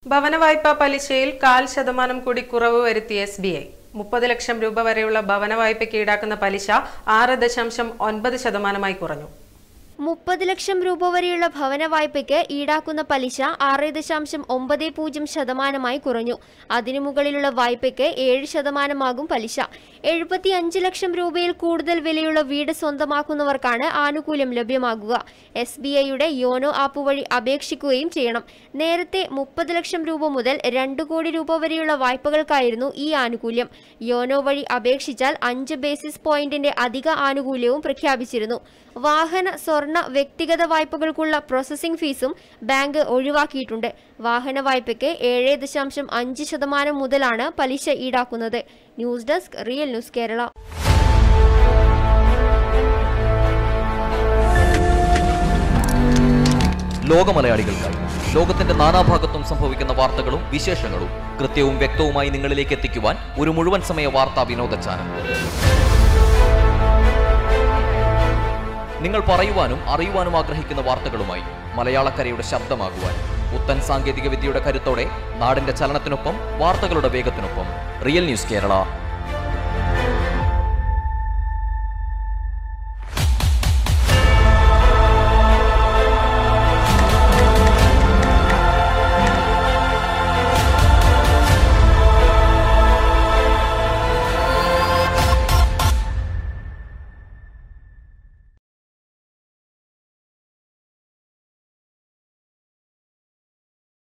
ഭവന വായ്പാ പലിശയിൽ കാൽ ശതമാനം കൂടി കുറവ് വരുത്തി എസ് ബി ഐ മുപ്പത് ലക്ഷം രൂപ വരെയുള്ള ഭവന വായ്പയ്ക്ക് ഈടാക്കുന്ന പലിശ ആറ് ദശാംശം ഒൻപത് ശതമാനമായി കുറഞ്ഞു മുപ്പത് ലക്ഷം രൂപ വരെയുള്ള ഭവന വായ്പയ്ക്ക് ഈടാക്കുന്ന പലിശ ആറ് ദശാംശം ഒമ്പത് പൂജ്യം ശതമാനമായി കുറഞ്ഞു അതിനു മുകളിലുള്ള വായ്പയ്ക്ക് ഏഴ് ശതമാനമാകും പലിശ എഴുപത്തി അഞ്ച് ലക്ഷം രൂപയിൽ കൂടുതൽ വിലയുള്ള വീട് സ്വന്തമാക്കുന്നവർക്കാണ് ആനുകൂല്യം ലഭ്യമാകുക എസ് ബി ഐയുടെ യോനോ ആപ്പ് വഴി അപേക്ഷിക്കുകയും ചെയ്യണം നേരത്തെ മുപ്പത് ലക്ഷം രൂപ മുതൽ രണ്ട് കോടി രൂപ വരെയുള്ള വായ്പകൾക്കായിരുന്നു ഈ ആനുകൂല്യം യോനോ വഴി അപേക്ഷിച്ചാൽ അഞ്ച് ബേസിസ് പോയിന്റിന്റെ അധിക ആനുകൂല്യവും പ്രഖ്യാപിച്ചിരുന്നു വാഹന സ്വർണ്ണ വ്യക്തിഗത വായ്പകൾക്കുള്ള പ്രോസസ്സിംഗ് ഫീസും ബാങ്ക് ഒഴിവാക്കിയിട്ടുണ്ട് വാഹന വായ്പയ്ക്ക് ഏഴ് ദശാംശം അഞ്ച് ശതമാനം മുതലാണ് പലിശ ഈടാക്കുന്നത് news desk real news Kerala ലോകമലയാളികൾക്കായി ലോകത്തിന്റെ നാനാഭാഗത്തും സംഭവിക്കുന്ന വാർത്തകളും വിശേഷങ്ങളും കൃത്യവും വ്യക്തവുമായി നിങ്ങളിലേക്ക് എത്തിക്കുവാൻ ഒരു മുഴുവൻ സമയ വാർത്താ വിനോദ ചാനൽ നിങ്ങൾ പറയുവാനും അറിയുവാനും ആഗ്രഹിക്കുന്ന വാർത്തകളുമായി മലയാളക്കരയുടെ ശബ്ദമാകുവാൻ പുത്തൻ സാങ്കേതിക വിദ്യയുടെ കരുത്തോടെ നാടിന്റെ ചലനത്തിനൊപ്പം വാർത്തകളുടെ വേഗത്തിനൊപ്പം റിയൽ ന്യൂസ് കേരള